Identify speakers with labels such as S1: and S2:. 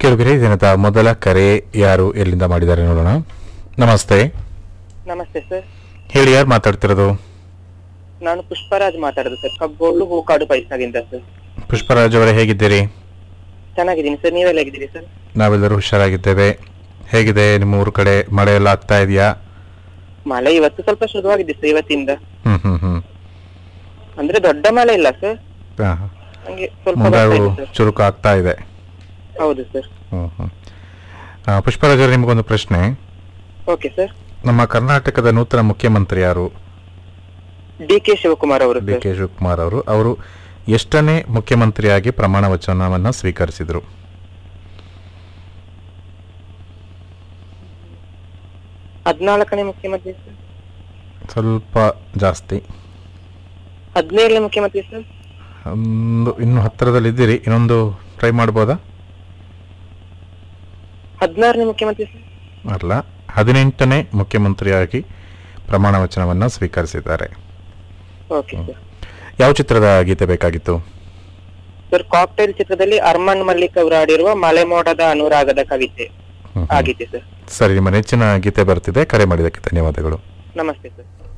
S1: ಕೇಳುಗರೆ ದಿನದ ಮೊದಲ ಕರೆ ಯಾರು ಎಲ್ಲಿಂದ ಮಾಡಿದ್ದಾರೆ ನೋಡೋಣ ನಮಸ್ತೆ
S2: ನಮಸ್ತೆ ಸರ್
S1: ಹೇಳಿ ಯಾರು ಮಾತಾಡ್ತಿರೋದು
S2: ನಾನು ಪುಷ್ಪರಾಜ್ ಮಾತಾಡೋದು ಸರ್ ಕಬ್ಬೋಳು ಹೂಕಾಡು ಪೈಸಾಗಿಂದ ಸರ್
S1: ಪುಷ್ಪರಾಜ್ ಅವರೇ ಹೇಗಿದ್ದೀರಿ
S2: ಚೆನ್ನಾಗಿದ್ದೀನಿ ಸರ್ ನೀವೆಲ್ಲ ಹೇಗಿದ್ದೀರಿ ಸರ್
S1: ನಾವೆಲ್ಲರೂ ಹುಷಾರಾಗಿದ್ದೇವೆ ಹೇಗಿದೆ ನಿಮ್ಮ ಊರ ಕಡೆ ಮಳೆ ಎಲ್ಲ ಆಗ್ತಾ ಇದೆಯಾ
S2: ಮಳೆ ಇವತ್ತು ಸ್ವಲ್ಪ ಶುರುವಾಗಿದೆ ಸರ್ ಇವತ್ತಿಂದ
S1: ಹ್ಮ್ ಹ್ಮ್ ಹ್ಮ್
S2: ಅಂದ್ರೆ ದೊಡ್ಡ ಮಳೆ ಇಲ್ಲ ಸರ್
S1: ಹಾ.
S2: ಹಂಗೆ ಸ್ವಲ್ಪ ಬರ್ತಾ
S1: ಮುಂಗಾರು
S2: ಇದೆ ಸರ್
S1: ಚುರುಕು ಆಗ್ತಾ ಇದೆ
S2: ಹೌದು ಸರ್
S1: ಹ್ಮ್ ಹ್ಮ್ ಆ, ಪುಷ್ಪರಾಜ್ ಅವರೇ ನಿಮಗೊಂದು ಪ್ರಶ್ನೆ
S2: ಓಕೆ ಸರ್
S1: ನಮ್ಮ ಕರ್ನಾಟಕದ ನೂತನ ಮುಖ್ಯಮಂತ್ರಿ ಯಾರು
S2: ಡಿ ಕೆ ಶಿವಕುಮಾರ್ ಅವರು
S1: ಡಿ
S2: ಸರ್
S1: ಕೆ ಶಿವಕುಮಾರ್ ಅವರು ಅವರು ಎಷ್ಟನೇ ಮುಖ್ಯಮಂತ್ರಿಯಾಗಿ ಪ್ರಮಾಣ ವಚನವನ್ನ ಸ್ವೀಕರಿಸಿದ್ರು
S2: ಹದಿನಾಲ್ಕನೇ ಮುಖ್ಯಮಂತ್ರಿ ಸರ್
S1: ಸ್ವಲ್ಪ ಜಾಸ್ತಿ
S2: ಹದಿನೇಳನೇ ಮುಖ್ಯಮಂತ್ರಿ ಸರ್
S1: ಒಂದು ಇನ್ನು ಹತ್ತಿರದಲ್ಲಿ ಇದ್ದೀರಿ ಇನ್ನೊಂದು ಟ್ರೈ ಮಾಡ್ಬೋದಾ
S2: ಹದಿನಾರನೇ ಮುಖ್ಯಮಂತ್ರಿ ಸರ್
S1: ಅಲ್ಲ ಹದಿನೆಂಟನೇ ಮುಖ್ಯಮಂತ್ರಿಯಾಗಿ ಪ್ರಮಾಣ ವಚನವನ್ನ ಸ್ವೀಕರಿಸಿದ್ದಾರೆ
S2: ಓಕೆ ಸರ್
S1: ಯಾವ ಚಿತ್ರದ ಗೀತೆ ಬೇಕಾಗಿತ್ತು
S2: ಸರ್ ಕಾಕ್ಟೈಲ್ ಚಿತ್ರದಲ್ಲಿ ಅರ್ಮನ್ ಮಲ್ಲಿಕ್ ಅವರು ಆಡಿರುವ ಮಲೆ ಮೋಡದ ಅನುರಾಗದ ಕವಿತೆ
S1: ಹ್ಮ್ ಹ್ಮ್.
S2: ಆಗಿದೆ ಸರ್
S1: ಸರಿ ನಿಮ್ಮ ನೆಚ್ಚಿನ ಗೀತೆ ಬರ್ತಿದೆ ಕರೆ ಮಾಡಿದ್ದಕ್ಕೆ ಧನ್ಯವಾದಗಳು
S2: ನಮಸ್ತೆ ಸರ್